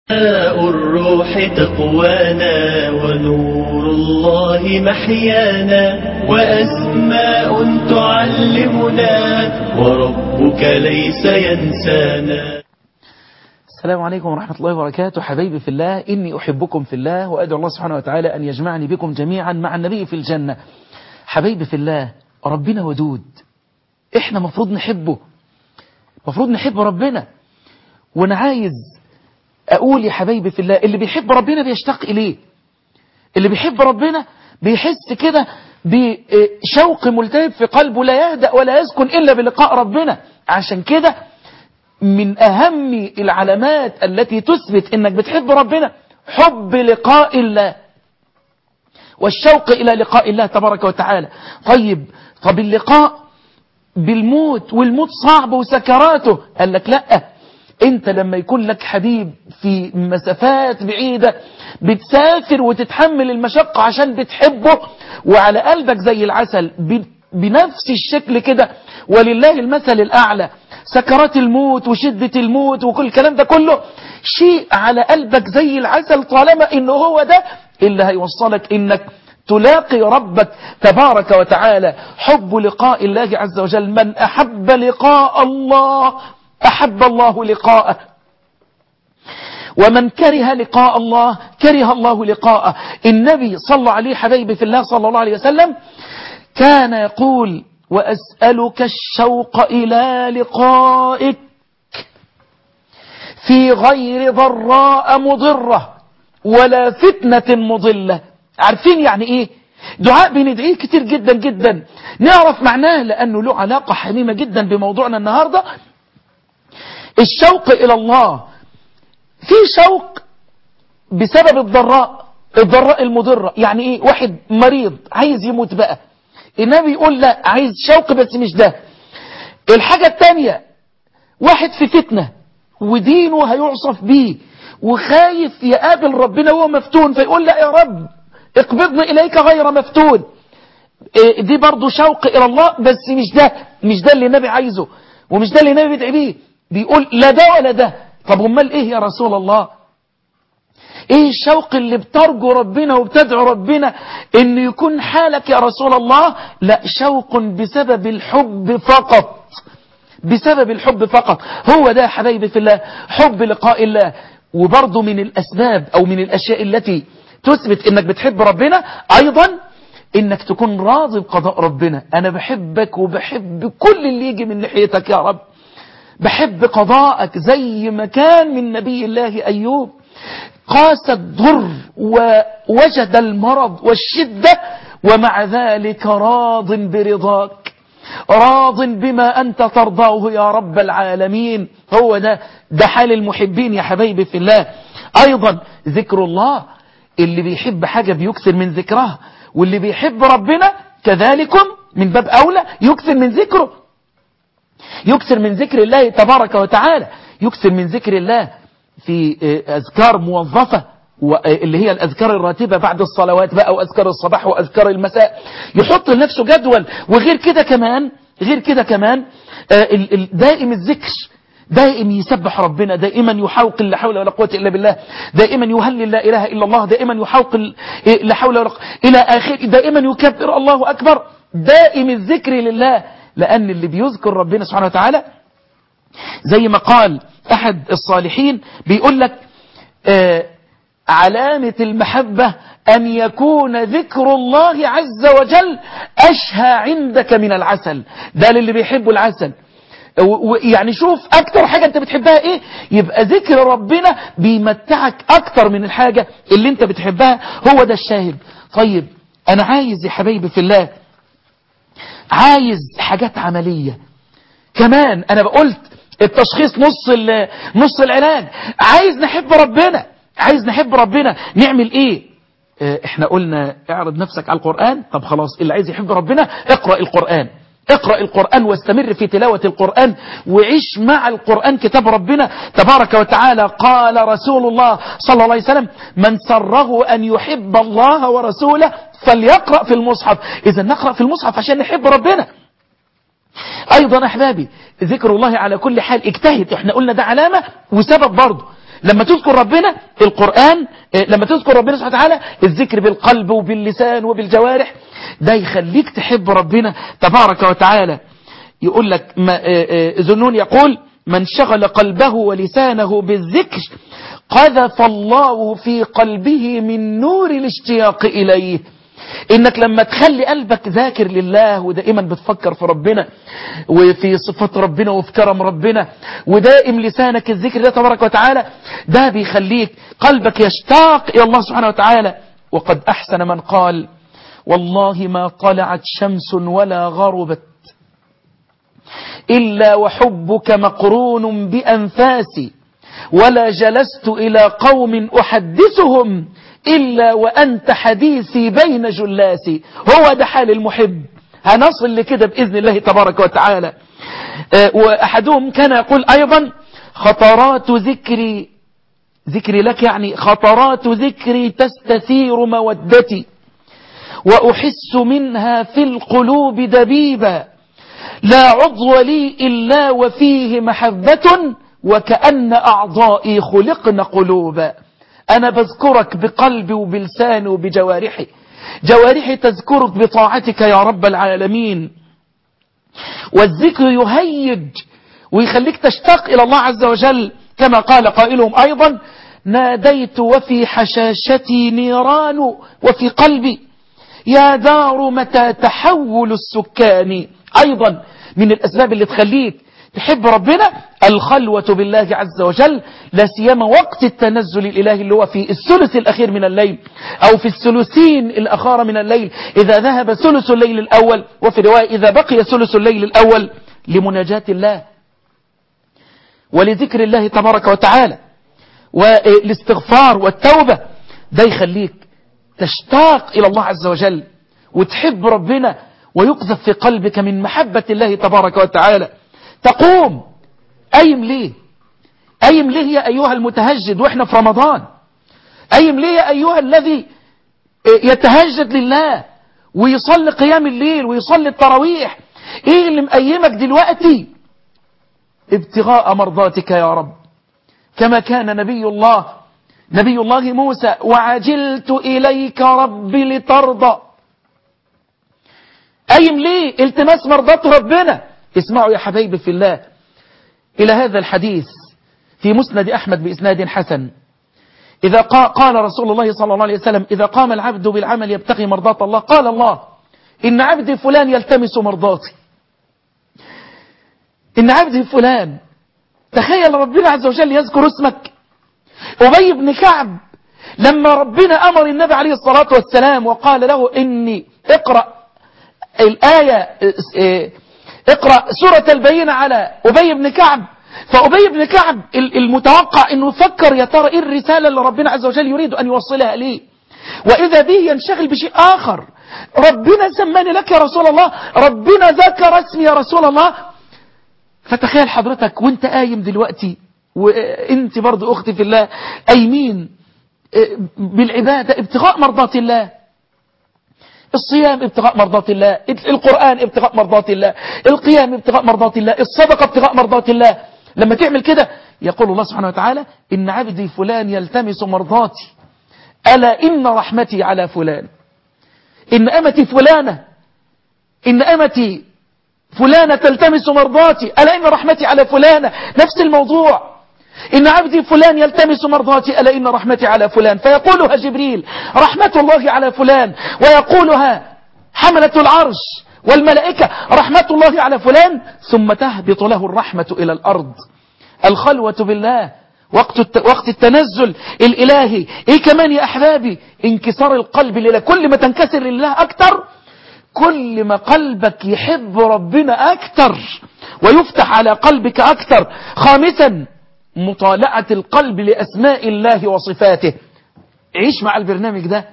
ماء الروح تقوانا ونور الله محيانا وأسماء تعلمنا وربك ليس ينسانا السلام عليكم ورحمة الله وبركاته حبايبي في الله إني أحبكم في الله وأدعو الله سبحانه وتعالى أن يجمعني بكم جميعا مع النبي في الجنة حبايبي في الله ربنا ودود إحنا مفروض نحبه مفروض نحب ربنا وأنا عايز أقول يا حبايبي في الله اللي بيحب ربنا بيشتاق إليه اللي بيحب ربنا بيحس كده بشوق ملتهب في قلبه لا يهدأ ولا يسكن إلا بلقاء ربنا عشان كده من أهم العلامات التي تثبت إنك بتحب ربنا حب لقاء الله والشوق إلى لقاء الله تبارك وتعالى طيب طب اللقاء بالموت والموت صعب وسكراته قال لك لأ انت لما يكون لك حبيب في مسافات بعيدة بتسافر وتتحمل المشقة عشان بتحبه وعلى قلبك زي العسل بنفس الشكل كده ولله المثل الأعلى سكرات الموت وشدة الموت وكل الكلام ده كله شيء على قلبك زي العسل طالما انه هو ده اللي هيوصلك انك تلاقي ربك تبارك وتعالى حب لقاء الله عز وجل من أحب لقاء الله أحب الله لقاءه ومن كره لقاء الله كره الله لقاءه النبي صلى عليه حبيبي في الله صلى الله عليه وسلم كان يقول وأسألك الشوق إلى لقائك في غير ضراء مضرة ولا فتنة مضلة عارفين يعني ايه دعاء بندعيه كتير جدا جدا نعرف معناه لأنه له علاقة حميمة جدا بموضوعنا النهاردة الشوق إلى الله في شوق بسبب الضراء الضراء المضرة يعني ايه واحد مريض عايز يموت بقى النبي يقول لا عايز شوق بس مش ده الحاجة التانية واحد في فتنة ودينه هيعصف بيه وخايف يقابل ربنا وهو مفتون فيقول لا يا رب اقبضني إليك غير مفتون دي برضو شوق إلى الله بس مش ده مش ده اللي النبي عايزه ومش ده اللي النبي بيدعي بيه بيقول لا ده ولا ده طب امال ايه يا رسول الله ايه الشوق اللي بترجو ربنا وبتدعو ربنا ان يكون حالك يا رسول الله لا شوق بسبب الحب فقط بسبب الحب فقط هو ده حبايبي في الله حب لقاء الله وبرضه من الأسباب أو من الأشياء التي تثبت انك بتحب ربنا ايضا انك تكون راضي بقضاء ربنا انا بحبك وبحب كل اللي يجي من ناحيتك يا رب بحب قضاءك زي ما كان من نبي الله أيوب قاس الضر ووجد المرض والشدة ومع ذلك راض برضاك راض بما أنت ترضاه يا رب العالمين هو ده ده حال المحبين يا حبايبي في الله أيضا ذكر الله اللي بيحب حاجة بيكثر من ذكرها واللي بيحب ربنا كذلكم من باب أولى يكثر من ذكره يكثر من ذكر الله تبارك وتعالى يكثر من ذكر الله في أذكار موظفة اللي هي الأذكار الراتبة بعد الصلوات بقى وأذكار الصباح وأذكار المساء يحط لنفسه جدول وغير كده كمان غير كده كمان دائم الذكر دائم يسبح ربنا دائما يحوق لا حول ولا قوة إلا بالله دائما يهلل لا إله إلا الله دائما يحوق لا حول ولا قوة إلى آخر دائما يكبر الله أكبر دائم الذكر لله لأن اللي بيذكر ربنا سبحانه وتعالى زي ما قال أحد الصالحين بيقول لك آه علامة المحبة أن يكون ذكر الله عز وجل أشهى عندك من العسل ده للي بيحبوا العسل يعني شوف أكتر حاجة أنت بتحبها إيه يبقى ذكر ربنا بيمتعك أكتر من الحاجة اللي أنت بتحبها هو ده الشاهد طيب أنا عايز يا حبايبي في الله عايز حاجات عملية كمان أنا بقولت التشخيص نص نص العلاج عايز نحب ربنا عايز نحب ربنا نعمل ايه اه احنا قلنا اعرض نفسك على القرآن طب خلاص اللي عايز يحب ربنا اقرأ القرآن اقرأ القرآن واستمر في تلاوة القرآن وعيش مع القرآن كتاب ربنا تبارك وتعالى قال رسول الله صلى الله عليه وسلم من سره أن يحب الله ورسوله فليقرأ في المصحف إذا نقرأ في المصحف عشان نحب ربنا أيضا أحبابي ذكر الله على كل حال اجتهد احنا قلنا ده علامة وسبب برضه لما تذكر ربنا القرآن لما تذكر ربنا سبحانه وتعالى الذكر بالقلب وباللسان وبالجوارح ده يخليك تحب ربنا تبارك وتعالى يقول لك ذنون يقول من شغل قلبه ولسانه بالذكر قذف الله في قلبه من نور الاشتياق إليه انك لما تخلي قلبك ذاكر لله ودائما بتفكر في ربنا وفي صفات ربنا وفي كرم ربنا ودائم لسانك الذكر ده تبارك وتعالى ده بيخليك قلبك يشتاق الى الله سبحانه وتعالى وقد احسن من قال والله ما طلعت شمس ولا غربت إلا وحبك مقرون بأنفاسي ولا جلست إلى قوم أحدثهم إلا وأنت حديثي بين جلاسي هو ده حال المحب هنصل لكده بإذن الله تبارك وتعالى وأحدهم كان يقول أيضا خطرات ذكري ذكري لك يعني خطرات ذكري تستثير مودتي وأحس منها في القلوب دبيبا لا عضو لي إلا وفيه محبة وكأن أعضائي خلقن قلوبا أنا بذكرك بقلبي وبلساني وبجوارحي جوارحي تذكرك بطاعتك يا رب العالمين والذكر يهيج ويخليك تشتاق إلى الله عز وجل كما قال قائلهم أيضا ناديت وفي حشاشتي نيران وفي قلبي يا دار متى تحول السكان أيضا من الأسباب اللي تخليك تحب ربنا الخلوة بالله عز وجل لا سيما وقت التنزل الإلهي اللي هو في الثلث الأخير من الليل أو في الثلثين الأخار من الليل إذا ذهب ثلث الليل الأول وفي رواية إذا بقي ثلث الليل الأول لمناجاة الله ولذكر الله تبارك وتعالى والاستغفار والتوبة ده يخليك تشتاق إلى الله عز وجل وتحب ربنا ويقذف في قلبك من محبة الله تبارك وتعالى تقوم أيم ليه أيم ليه يا أيها المتهجد وإحنا في رمضان أيم ليه يا أيها الذي يتهجد لله ويصلي قيام الليل ويصلي التراويح إيه اللي مقيمك دلوقتي ابتغاء مرضاتك يا رب كما كان نبي الله نبي الله موسى وعجلت إليك ربي لترضى أيم ليه التماس مرضات ربنا اسمعوا يا حبايبي في الله إلى هذا الحديث في مسند أحمد بإسناد حسن إذا قال رسول الله صلى الله عليه وسلم إذا قام العبد بالعمل يبتغي مرضات الله قال الله إن عبدي فلان يلتمس مرضاتي إن عبدي فلان تخيل ربنا عز وجل يذكر اسمك أبي بن كعب لما ربنا أمر النبي عليه الصلاة والسلام وقال له إني اقرأ الآية اقرأ سورة البينة على أبي بن كعب فأبي بن كعب المتوقع أنه يفكر يا ترى إيه الرسالة اللي ربنا عز وجل يريد أن يوصلها ليه وإذا به ينشغل بشيء آخر ربنا سماني لك يا رسول الله ربنا ذكر اسمي يا رسول الله فتخيل حضرتك وانت قايم دلوقتي وانت برضو أختي في الله قايمين بالعبادة ابتغاء مرضات الله الصيام ابتغاء مرضات الله القرآن ابتغاء مرضات الله القيام ابتغاء مرضات الله الصدقة ابتغاء مرضات الله لما تعمل كده يقول الله سبحانه وتعالى إن عبدي فلان يلتمس مرضاتي ألا إن رحمتي على فلان إن أمتي فلانة إن أمتي فلانة تلتمس مرضاتي ألا إن رحمتي على فلانة نفس الموضوع إن عبدي فلان يلتمس مرضاتي ألا إن رحمتي على فلان فيقولها جبريل رحمة الله على فلان ويقولها حملة العرش والملائكة رحمة الله على فلان ثم تهبط له الرحمة إلى الأرض الخلوة بالله وقت وقت التنزل الإلهي إيه كمان يا أحبابي انكسار القلب لله كل ما تنكسر لله أكتر كل ما قلبك يحب ربنا أكتر ويفتح على قلبك أكتر خامسا مطالعة القلب لأسماء الله وصفاته عيش مع البرنامج ده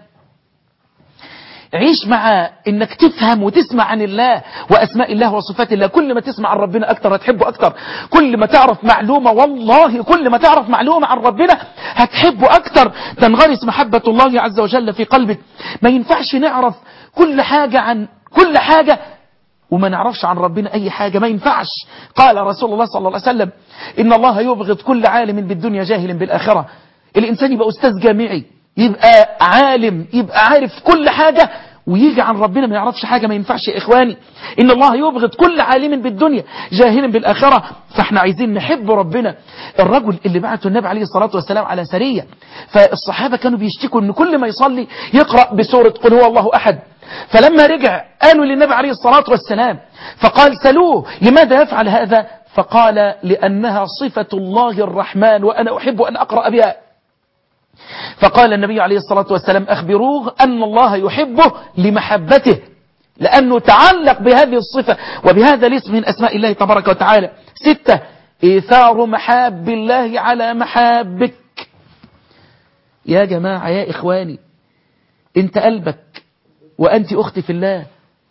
عيش مع انك تفهم وتسمع عن الله واسماء الله وصفات الله كل ما تسمع عن ربنا اكتر هتحبه اكتر كل ما تعرف معلومة والله كل ما تعرف معلومة عن ربنا هتحبه اكتر تنغرس محبة الله عز وجل في قلبك ما ينفعش نعرف كل حاجة عن كل حاجة وما نعرفش عن ربنا أي حاجة ما ينفعش قال رسول الله صلى الله عليه وسلم إن الله يبغض كل عالم بالدنيا جاهل بالآخرة الإنسان يبقى أستاذ جامعي يبقى عالم يبقى عارف كل حاجة ويجي عن ربنا ما يعرفش حاجة ما ينفعش يا إخواني إن الله يبغض كل عالم بالدنيا جاهل بالآخرة فاحنا عايزين نحب ربنا الرجل اللي بعته النبي عليه الصلاة والسلام على سرية فالصحابة كانوا بيشتكوا إن كل ما يصلي يقرأ بسورة قل هو الله أحد فلما رجع قالوا للنبي عليه الصلاة والسلام فقال سلوه لماذا يفعل هذا فقال لأنها صفة الله الرحمن وأنا أحب أن أقرأ بها فقال النبي عليه الصلاة والسلام أخبروه أن الله يحبه لمحبته لأنه تعلق بهذه الصفة وبهذا الاسم من أسماء الله تبارك وتعالى ستة إيثار محاب الله على محابك يا جماعة يا إخواني انت قلبك وأنت أختي في الله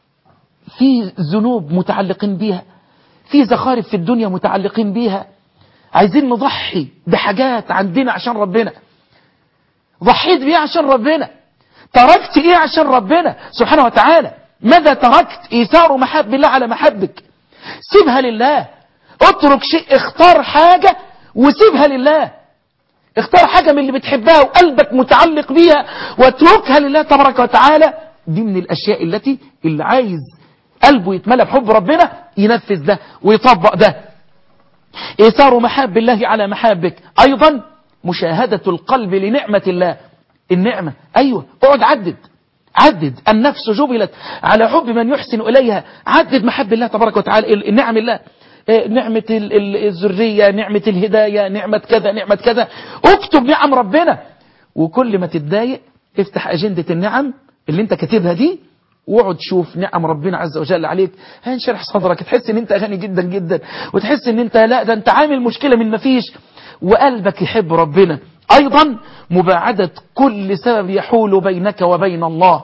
في ذنوب متعلقين بيها في زخارف في الدنيا متعلقين بيها عايزين نضحي بحاجات عندنا عشان ربنا ضحيت بيه عشان ربنا تركت ايه عشان ربنا سبحانه وتعالى ماذا تركت ايثار محب الله على محبك سيبها لله اترك شيء اختار حاجة وسيبها لله اختار حاجة من اللي بتحبها وقلبك متعلق بيها واتركها لله تبارك وتعالى دي من الاشياء التي اللي عايز قلبه يتملى بحب ربنا ينفذ ده ويطبق ده ايثار محاب الله على محابك ايضا مشاهدة القلب لنعمة الله النعمة أيوة اقعد عدد عدد النفس جبلت على حب من يحسن إليها عدد محب الله تبارك وتعالى نعم الله نعمة الذرية نعمة الهداية نعمة كذا نعمة كذا اكتب نعم ربنا وكل ما تتضايق افتح أجندة النعم اللي انت كاتبها دي واقعد شوف نعم ربنا عز وجل عليك هينشرح صدرك تحس ان انت غني جدا جدا وتحس ان انت لا ده انت عامل مشكلة من مفيش وقلبك يحب ربنا أيضا مباعدة كل سبب يحول بينك وبين الله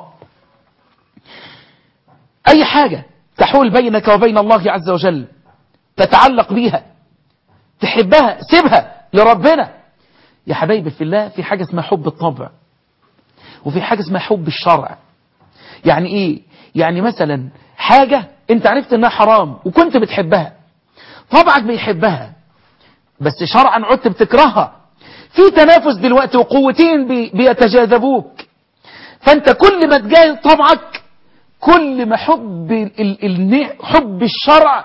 أي حاجة تحول بينك وبين الله عز وجل تتعلق بيها تحبها سيبها لربنا يا حبايبي في الله في حاجة اسمها حب الطبع وفي حاجة اسمها حب الشرع يعني ايه يعني مثلا حاجة انت عرفت انها حرام وكنت بتحبها طبعك بيحبها بس شرعا عدت بتكرهها في تنافس دلوقتي وقوتين بي بيتجاذبوك فانت كل ما تجاهد طبعك كل ما حب ال ال حب الشرع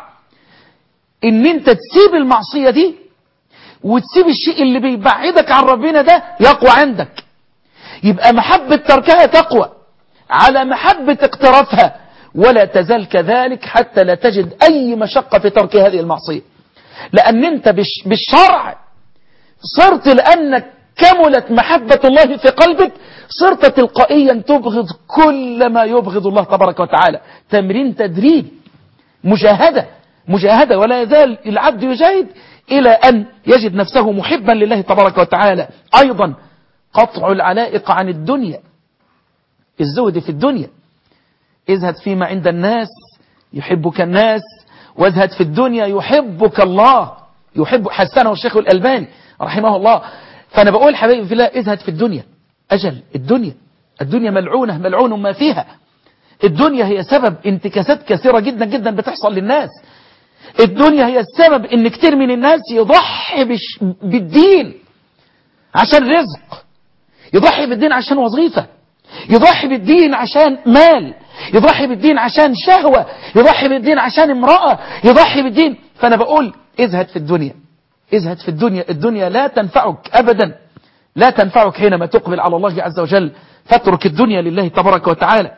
ان انت تسيب المعصية دي وتسيب الشيء اللي بيبعدك عن ربنا ده يقوى عندك يبقى محبة تركها تقوى على محبة اقترافها ولا تزال كذلك حتى لا تجد أي مشقة في ترك هذه المعصية لأن أنت بالشرع صرت لأنك كملت محبة الله في قلبك صرت تلقائيا تبغض كل ما يبغض الله تبارك وتعالى تمرين تدريب مجاهدة مجاهدة ولا يزال العبد يجاهد إلى أن يجد نفسه محبا لله تبارك وتعالى أيضا قطع العلائق عن الدنيا الزهد في الدنيا ازهد فيما عند الناس يحبك الناس وازهد في الدنيا يحبك الله يحب حسنه الشيخ الألباني رحمه الله فأنا بقول حبيبي في الله ازهد في الدنيا أجل الدنيا الدنيا ملعونة ملعون ما فيها الدنيا هي سبب انتكاسات كثيرة جدا جدا بتحصل للناس الدنيا هي السبب ان كتير من الناس يضحي بش بالدين عشان رزق يضحي بالدين عشان وظيفة يضحي بالدين عشان مال يضحي بالدين عشان شهوة يضحي بالدين عشان امرأة يضحي بالدين فأنا بقول ازهد في الدنيا ازهد في الدنيا الدنيا لا تنفعك أبدا لا تنفعك حينما تقبل على الله عز وجل فاترك الدنيا لله تبارك وتعالى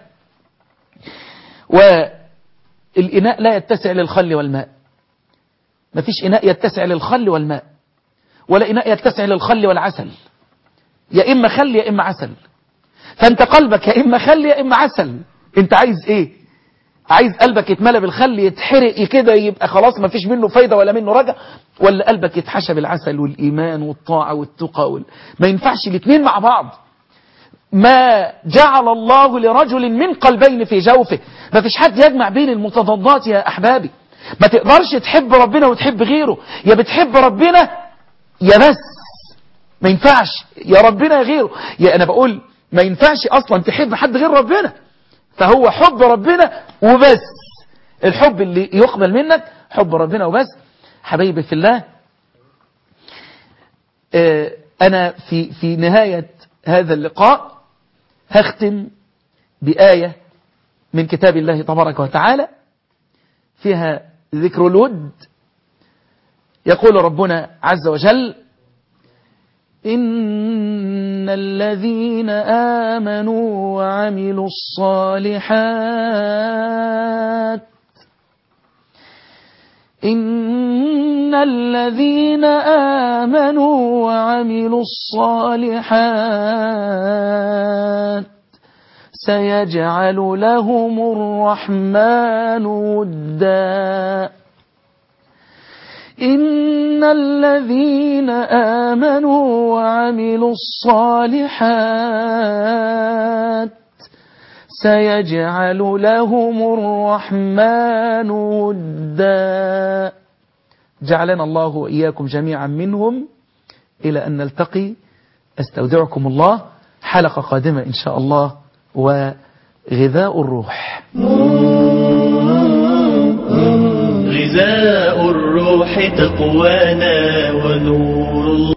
والإناء لا يتسع للخل والماء ما فيش إناء يتسع للخل والماء ولا إناء يتسع للخل والعسل يا إما خل يا إما عسل فأنت قلبك يا إما خل يا إما عسل أنت عايز إيه عايز قلبك يتملى بالخل يتحرق كده يبقى خلاص ما فيش منه فايدة ولا منه رجع ولا قلبك يتحشى بالعسل والإيمان والطاعة والتقى وال... ما ينفعش الاثنين مع بعض ما جعل الله لرجل من قلبين في جوفه ما فيش حد يجمع بين المتضادات يا أحبابي ما تقدرش تحب ربنا وتحب غيره يا بتحب ربنا يا بس ما ينفعش يا ربنا يا غيره يا أنا بقول ما ينفعش أصلا تحب حد غير ربنا فهو حب ربنا وبس الحب اللي يقبل منك حب ربنا وبس حبايبي في الله آه، أنا في في نهاية هذا اللقاء هختم بآية من كتاب الله تبارك وتعالى فيها ذكر الود يقول ربنا عز وجل إن الذين آمنوا وعملوا الصالحات إن الذين آمنوا وعملوا الصالحات سيجعل لهم الرحمن ودا إن الذين آمنوا وعملوا الصالحات سيجعل لهم الرحمن ودا جعلنا الله وإياكم جميعا منهم إلى أن نلتقي أستودعكم الله حلقة قادمة إن شاء الله وغذاء الروح غذاء الروح تقوانا ونور الله